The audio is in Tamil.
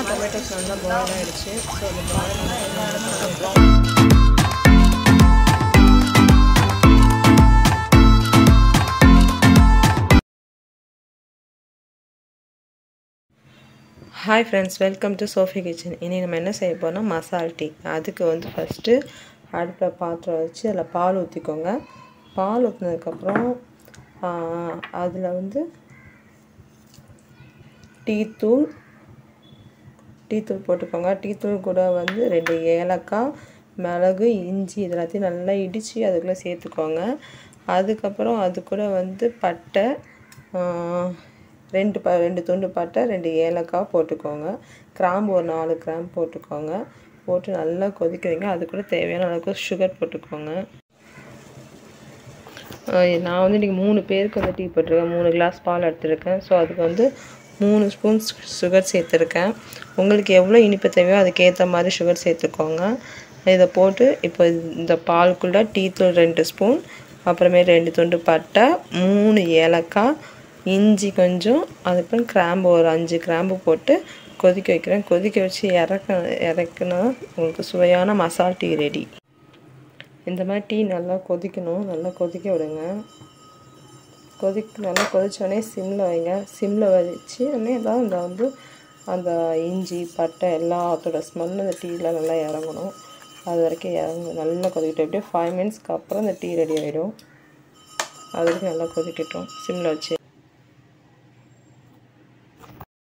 டொமேட்டோஸ் நல்லா பாயில் ஆகிடுச்சு ஸோ அது பாயில் அப்புறம் hi friends welcome to Sophie kitchen இனி நம்ம என்ன செய்ய போகிறோம் மசால் டீ அதுக்கு வந்து ஃபஸ்ட்டு அடுப்பில் பாத்திரம் வச்சு அதில் பால் ஊற்றிக்கோங்க பால் ஊற்றினதுக்கப்புறம் அதில் வந்து டீத்தூள் டீத்தூள் போட்டுக்கோங்க டீத்தூள் கூட வந்து ரெண்டு ஏலக்காய் மிளகு இஞ்சி இது எல்லாத்தையும் நல்லா இடித்து அதுக்குள்ளே சேர்த்துக்கோங்க அதுக்கப்புறம் அது கூட வந்து பட்டை ரெண்டு ப ரெண்டு துண்டு பட்டை ரெண்டு ஏலக்காய் போட்டுக்கோங்க கிராம்பு ஒரு நாலு கிராம்பு போட்டுக்கோங்க போட்டு நல்லா கொதிக்க வைங்க அது கூட தேவையான அளவுக்கு சுகர் போட்டுக்கோங்க நான் வந்து இன்றைக்கி மூணு பேருக்கு வந்து டீ போட்டிருக்கேன் மூணு கிளாஸ் பால் எடுத்திருக்கேன் ஸோ அதுக்கு வந்து மூணு ஸ்பூன் சுகர் சேர்த்துருக்கேன் உங்களுக்கு எவ்வளோ இனிப்பு தேவையோ அதுக்கேற்ற மாதிரி சுகர் சேர்த்துக்கோங்க இதை போட்டு இப்போ இந்த பாலுக்குள்ளே டீ தூள் ரெண்டு ஸ்பூன் அப்புறமே ரெண்டு துண்டு பட்டை மூணு ஏலக்காய் இஞ்சி கொஞ்சம் அதுக்கப்புறம் கிராம்பு ஒரு அஞ்சு கிராம்பு போட்டு கொதிக்க வைக்கிறேன் கொதிக்க வச்சு இறக்க இறக்குனா உங்களுக்கு சுவையான மசால் டீ ரெடி இந்த மாதிரி டீ நல்லா கொதிக்கணும் நல்லா கொதிக்க விடுங்க கொதிக்க நல்லா கொதிச்சோடனே சிம்மில் வைங்க சிம்மில் வச்சு உடனே தான் இந்த வந்து அந்த இஞ்சி பட்டை எல்லாத்தோட ஸ்மெல் அந்த டீயில் நல்லா இறங்கணும் அது வரைக்கும் இறங்கும் நல்லா கொதிக்கிட்டோம் எப்படியும் ஃபைவ் மினிட்ஸ்க்கு அப்புறம் இந்த டீ ரெடி ஆகிடும் அது வரைக்கும் நல்லா கொதிக்கட்டும் சிம்மில் வச்சு